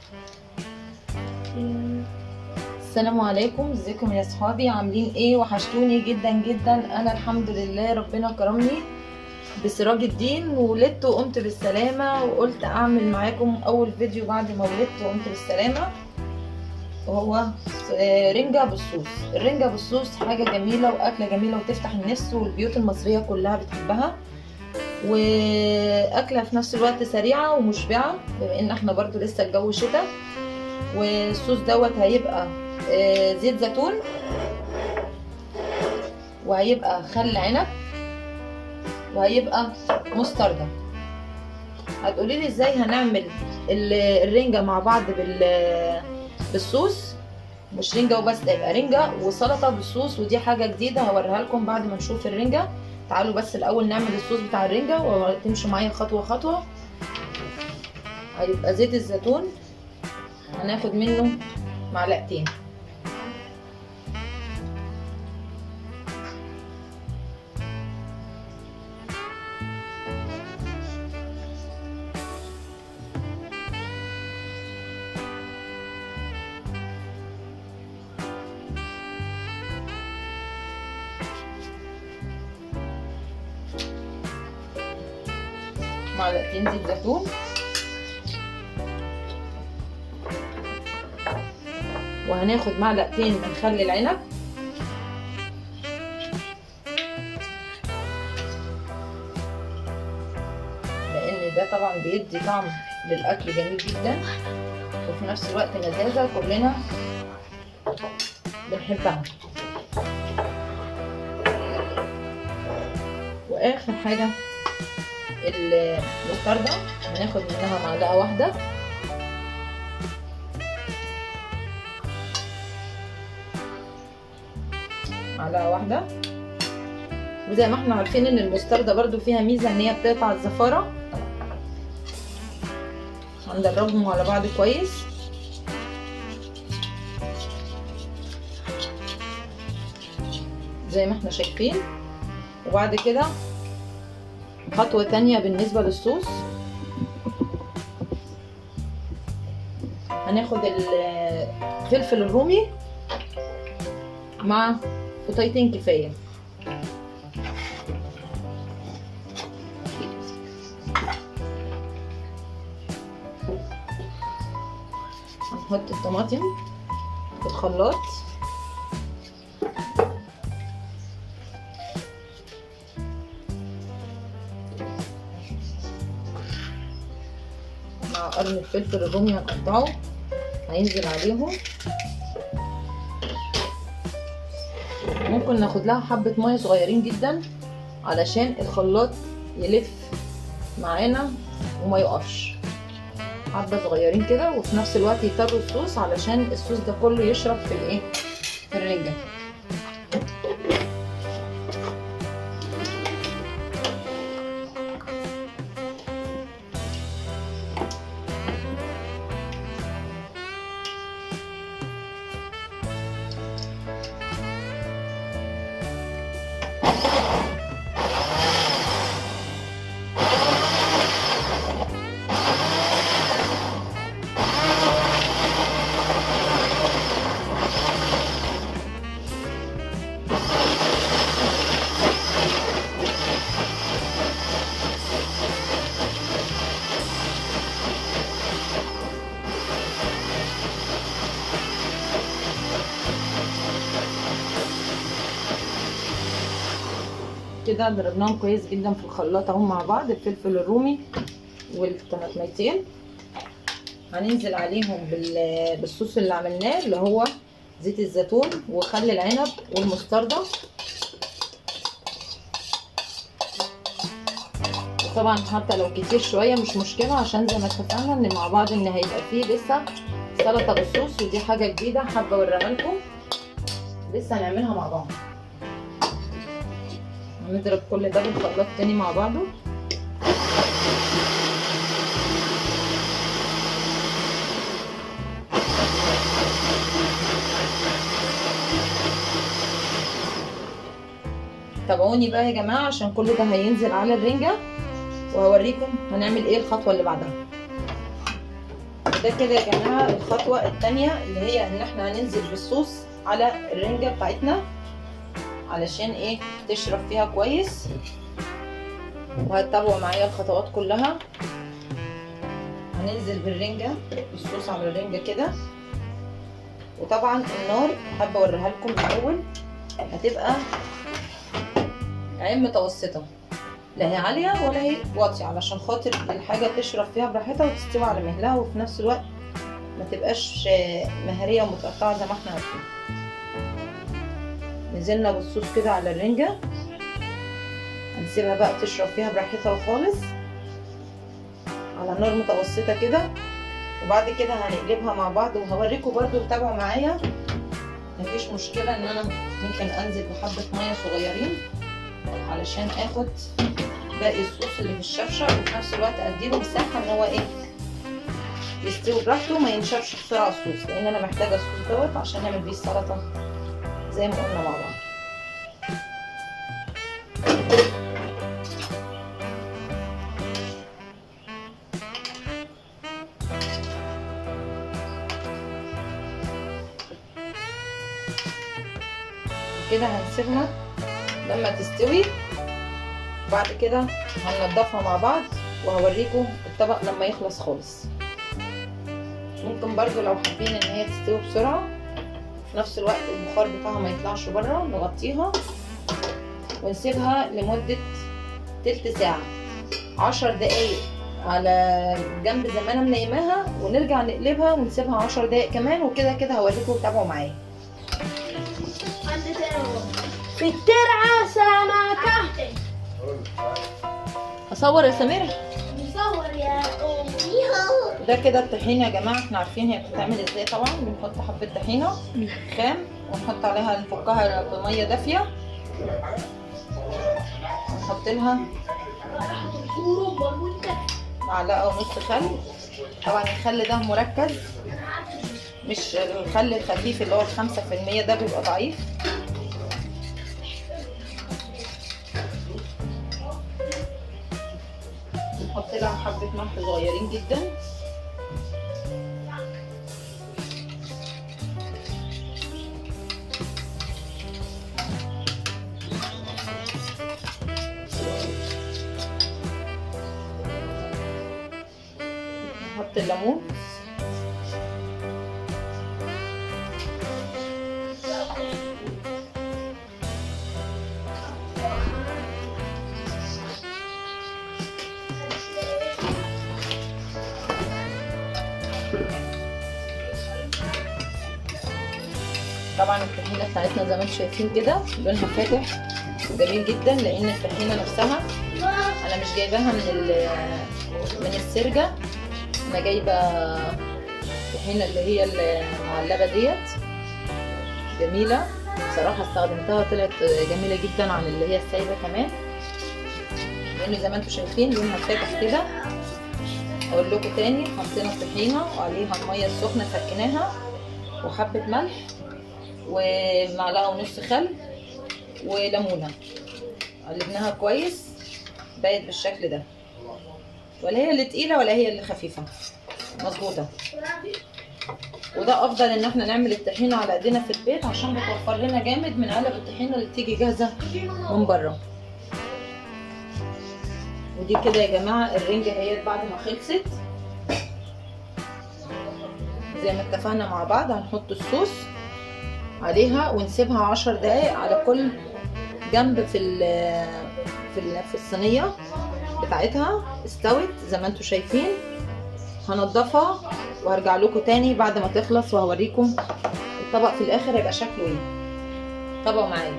السلام عليكم ازيكم يا صحابي عاملين ايه وحشتوني جدا جدا انا الحمد لله ربنا كرمني بسراج الدين وولدت وقمت بالسلامة وقلت اعمل معاكم اول فيديو بعد ما ولدت وقمت بالسلامة وهو رنجة بالصوص الرنجة بالصوص حاجة جميلة واكلة جميلة وتفتح النفس والبيوت المصرية كلها بتحبها واكلة في نفس الوقت سريعة ومشبعة بما ان احنا برضو لسه الجو شتاء والصوص دوت هيبقى زيت زيتون وهيبقى خل عنب وهيبقى مستردة هتقولي لي ازاي هنعمل الرنجة مع بعض بالصوص مش رنجة وبس ده يبقى رنجة وسلطة بالصوص ودي حاجة جديدة هوريها لكم بعد ما نشوف الرنجة تعالوا بس الاول نعمل الصوص بتاع الرنجة وتمشوا معايا خطوة خطوة هيبقى زيت الزيتون هناخد منه معلقتين معلقتين زيت زيتون وهناخد معلقتين من خل العنب لان ده طبعا بيدي طعم للاكل جميل جدا وفي نفس الوقت لذاذه كلنا بنحبها واخر حاجه المستردة هناخد منها معلقه واحده معلقه واحده وزي ما احنا عارفين ان المستردة برضو فيها ميزه ان هي بتقطع الزفاره هندربهم على بعض كويس زي ما احنا شايفين وبعد كده خطوة تانية بالنسبة للصوص هناخد الفلفل الرومي مع قطيتين كفاية هنحط الطماطم في الخلاط مع قرن الفلفل الرومي هنقطعه هينزل عليهم ممكن ناخد لها حبة مية صغيرين جدا علشان الخلاط يلف معانا وما يقفش حبة صغيرين كده وفي نفس الوقت يطروا الصوص علشان الصوص ده كله يشرب في الايه في الرنجة كده ضربناهم كويس جدا في الخلاط اهو مع بعض الفلفل الرومي والطماطميتين هننزل عليهم بالصوص اللي عملناه اللي هو زيت الزيتون وخل العنب والمستردة طبعا حتى لو كتير شويه مش مشكله عشان زي ما اتفقنا ان مع بعض ان هيبقى فيه لسه سلطه بالصوص ودي حاجه جديده حابه اوريها لكم لسه هنعملها مع بعض هنضرب كل ده بالخلاط تاني مع بعضه تابعوني بقى يا جماعه عشان كل ده هينزل على الرنجه وهوريكم هنعمل ايه الخطوه اللي بعدها وده كده يا جماعه الخطوه الثانيه اللي هي ان احنا هننزل بالصوص على الرنجه بتاعتنا علشان ايه تشرب فيها كويس وهتتابعوا معايا الخطوات كلها هننزل بالرنجه بالصوص على الرنجه كده وطبعا النار حابه اوريها لكم الاول هتبقى عين متوسطه لا هي عاليه ولا هي واطيه علشان خاطر الحاجه تشرب فيها براحتها وتستوي على مهلها وفي نفس الوقت ما تبقاش مهريه ومتقطعه زي ما احنا عارفين نزلنا بالصوص كده على الرنجه هنسيبها بقى تشرب فيها براحتها خالص على نار متوسطه كده وبعد كده هنقلبها مع بعض وهوريكم برضو تتابعوا معايا مفيش مشكله ان انا ممكن انزل بحبه ميه صغيرين علشان اخد باقي الصوص اللي في الشفشه وفي نفس الوقت اديله مساحه ان هو ايه يستوي براحته وما ينشفش بسرعه الصوص لان انا محتاجه الصوص دوت عشان نعمل بيه السلطه زي ما قلنا مع بعض كده هنسيبها لما تستوي بعد كده هننضفها مع بعض وهوريكم الطبق لما يخلص خالص ممكن برضو لو حابين ان هي تستوي بسرعه في نفس الوقت البخار بتاعها ما يطلعش بره نغطيها ونسيبها لمده تلت ساعه عشر دقايق على جنب زي ما انا منيماها ونرجع نقلبها ونسيبها عشر دقايق كمان وكده كده هوريكم تابعوا معايا في الترعة سمكة اصور يا سمير مصور يا أمي ده كده الطحينه يا جماعه احنا عارفين هي بتتعمل ازاي طبعا بنحط حبه طحينه خام ونحط عليها نفكها بميه دافيه ونحط لها معلقه ونص خل طبعا الخل ده مركز مش الخل الخفيف اللي هو الخمسة في المية ده بيبقى ضعيف نحط لها حبة ملح صغيرين جدا نحط الليمون طبعا الطحينه بتاعتنا زي ما انتم شايفين كده لونها فاتح جميل جدا لان الطحينه نفسها انا مش جايباها من ال- من السرجه انا جايبه الطحينه اللي هي المعلبه ديت جميله بصراحه استخدمتها طلعت جميله جدا عن اللي هي السايبه كمان لان زي ما انتم شايفين لونها فاتح كده اقول لكم تاني حطينا الطحينه وعليها الميه السخنه سكناها وحبه ملح ومعلقه ونص خل وليمونه قلبناها كويس بقت بالشكل ده ولا هي اللي تقيله ولا هي اللي خفيفه مظبوطه وده افضل ان احنا نعمل الطحينه على ايدينا في البيت عشان بتوفر لنا جامد من علب الطحينه اللي بتيجي جاهزه من بره ودي كده يا جماعه الرنجه اهيت بعد ما خلصت زي ما اتفقنا مع بعض هنحط الصوص عليها ونسيبها عشر دقايق على كل جنب في ال في ال في الصينيه بتاعتها استوت زي ما انتم شايفين هنضفها وهرجع لكم تاني بعد ما تخلص وهوريكم الطبق في الاخر هيبقى شكله ايه طبقوا معايا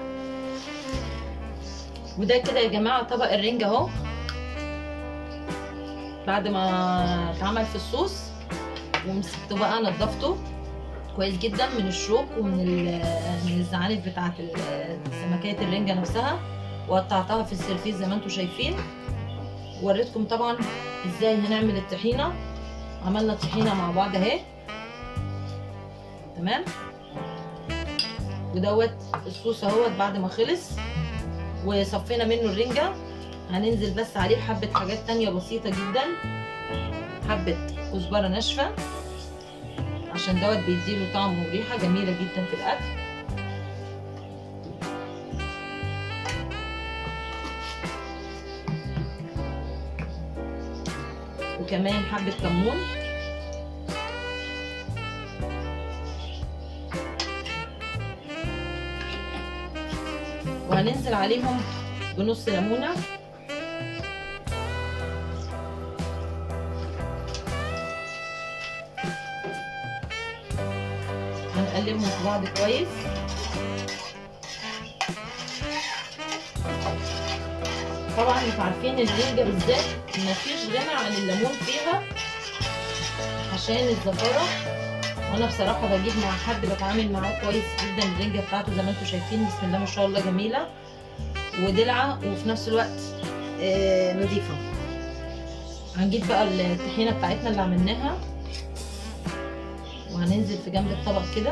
وده كده يا جماعه طبق الرنج اهو بعد ما اتعمل في الصوص ومسكته بقى نضفته كويس جدا من الشوك ومن من الزعانف بتاعت سمكية الرنجة نفسها وقطعتها في السرفيس زي ما انتم شايفين وريتكم طبعا ازاي هنعمل الطحينة عملنا الطحينة مع بعض اهي تمام ودوت الصوص اهوت بعد ما خلص وصفينا منه الرنجة هننزل بس عليه حبة حاجات تانية بسيطة جدا حبه كزبره ناشفه عشان دوت بيديله طعم وريحه جميله جدا في الاكل وكمان حبه كمون وهننزل عليهم بنص ليمونه هنقلبهم في بعض كويس طبعا انتوا عارفين الرنجة بالذات مفيش غنى عن الليمون فيها عشان الزفارة وانا بصراحة بجيب مع حد بتعامل معاه كويس جدا الرنجة بتاعته زي ما انتوا شايفين بسم الله ما شاء الله جميلة ودلعة وفي نفس الوقت آه نظيفة هنجيب بقى الطحينة بتاعتنا اللي عملناها وهننزل في جنب الطبق كده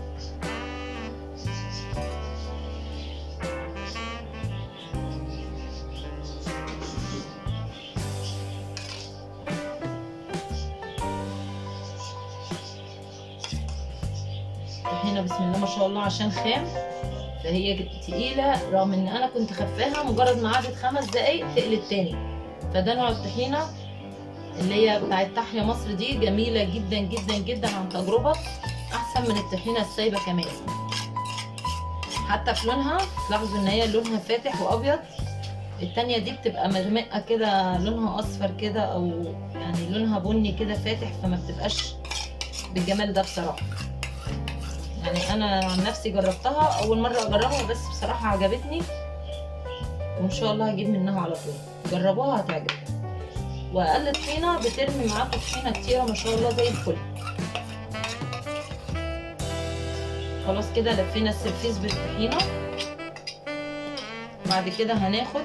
هنا بسم الله ما شاء الله عشان خام فهي تقيلة رغم ان انا كنت خفاها مجرد ما قعدت خمس دقايق تقلت تاني فده نوع الطحينة اللي هي بتاعت تحيا مصر دي جميلة جدا جدا جدا عن تجربة احسن من الطحينة السايبة كمان حتى في لونها تلاحظوا ان هي لونها فاتح وابيض التانية دي بتبقى مغمقة كده لونها اصفر كده او يعني لونها بني كده فاتح فما بتبقاش بالجمال ده بصراحة يعني انا عن نفسي جربتها اول مرة اجربها بس بصراحة عجبتني وان شاء الله هجيب منها على طول جربوها هتعجبكم واقل طحينه بترمي معاكم طحينه كتيره ما شاء الله زي الفل خلاص كده لفينا السرفيس بالطحينه بعد كده هناخد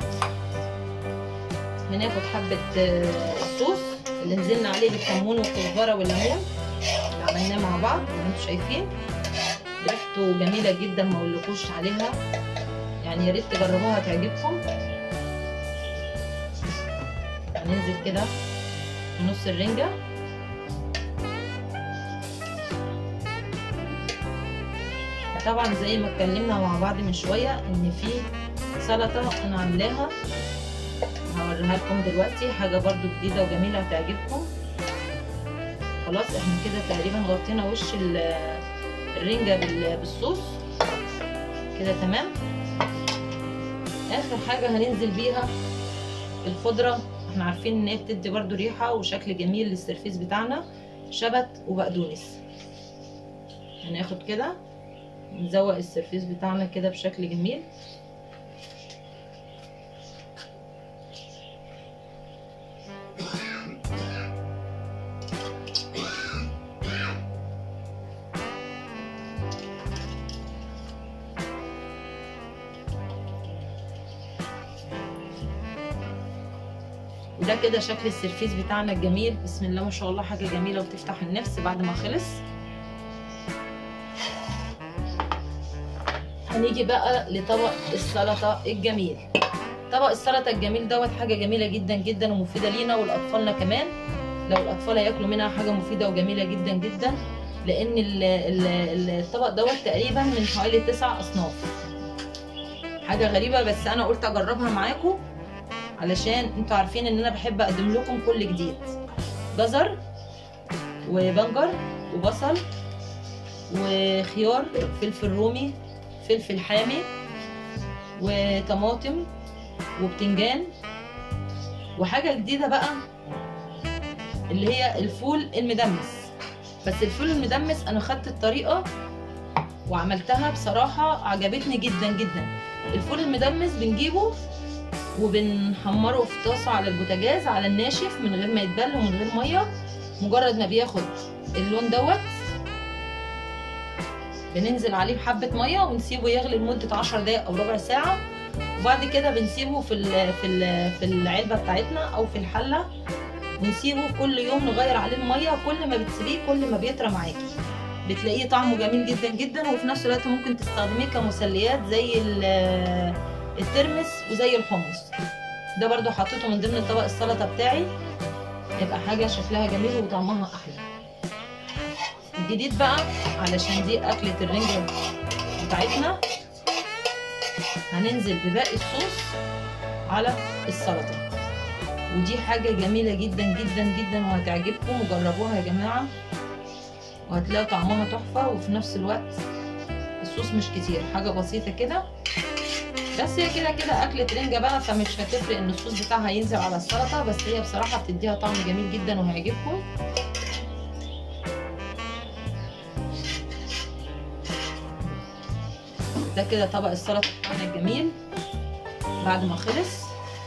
هناخد حبه الصوص اللي نزلنا عليه بالكمون والكزبره والليمون اللي عملناه مع بعض زي ما انتم شايفين ريحته جميله جدا ما اقولكوش عليها يعني يا ريت تجربوها هتعجبكم هننزل كده في نص الرنجة طبعا زي ما اتكلمنا مع بعض من شوية ان في سلطة انا عاملاها هوريها لكم دلوقتي حاجة برضو جديدة وجميلة هتعجبكم خلاص احنا كده تقريبا غطينا وش الرنجة بالصوص كده تمام اخر حاجة هننزل بيها الخضرة احنا عارفين ان هي بتدي برضو ريحة وشكل جميل للسرفيس بتاعنا شبت وبقدونس هناخد كده نزوق السرفيس بتاعنا كده بشكل جميل وده كده شكل السرفيس بتاعنا الجميل بسم الله ما شاء الله حاجه جميله وتفتح النفس بعد ما خلص هنيجي بقى لطبق السلطه الجميل طبق السلطه الجميل دوت حاجه جميله جدا جدا ومفيده لينا ولاطفالنا كمان لو الاطفال هياكلوا منها حاجه مفيده وجميله جدا جدا لان الطبق دوت تقريبا من حوالي تسع اصناف حاجه غريبه بس انا قلت اجربها معاكم علشان انتوا عارفين ان انا بحب اقدم لكم كل جديد جزر وبنجر وبصل وخيار فلفل رومي فلفل حامي وطماطم وبتنجان وحاجة جديدة بقى اللي هي الفول المدمس بس الفول المدمس انا خدت الطريقة وعملتها بصراحة عجبتني جدا جدا الفول المدمس بنجيبه وبنحمره في طاسه على البوتاجاز على الناشف من غير ما يتبل ومن غير ميه مجرد ما بياخد اللون دوت بننزل عليه بحبه ميه ونسيبه يغلي لمده 10 دقايق او ربع ساعه وبعد كده بنسيبه في ال في ال في العلبه بتاعتنا او في الحله ونسيبه كل يوم نغير عليه الميه كل ما بتسيبيه كل ما بيطرى معاكي بتلاقيه طعمه جميل جدا جدا وفي نفس الوقت ممكن تستخدميه كمسليات زي الترمس وزي الحمص ده برضو حطيته من ضمن طبق السلطه بتاعي هيبقى حاجه شكلها جميل وطعمها احلى الجديد بقى علشان دي اكله الرنجه بتاعتنا هننزل بباقي الصوص على السلطه ودي حاجه جميله جدا جدا جدا وهتعجبكم وجربوها يا جماعه وهتلاقوا طعمها تحفه وفي نفس الوقت الصوص مش كتير حاجه بسيطه كده بس هي كده كده اكله رنجه بقى فمش هتفرق ان الصوص بتاعها ينزل على السلطه بس هي بصراحه بتديها طعم جميل جدا وهيعجبكم ده كده طبق السلطه بتاعنا الجميل بعد ما خلص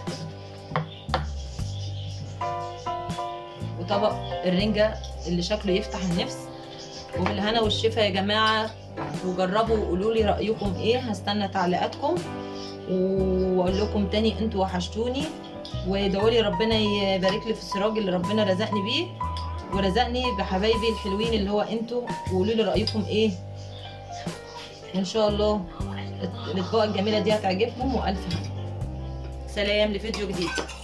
وطبق الرنجه اللي شكله يفتح النفس وبالهنا والشفا يا جماعه وجربوا وقولوا لي رايكم ايه هستنى تعليقاتكم واقول لكم تاني انتوا وحشتوني وادعوا لي ربنا يبارك لي في السراج اللي ربنا رزقني بيه ورزقني بحبايبي الحلوين اللي هو انتوا وقولوا لي رايكم ايه وان شاء الله الاطباق الجميله دي هتعجبكم والف هنا سلام لفيديو جديد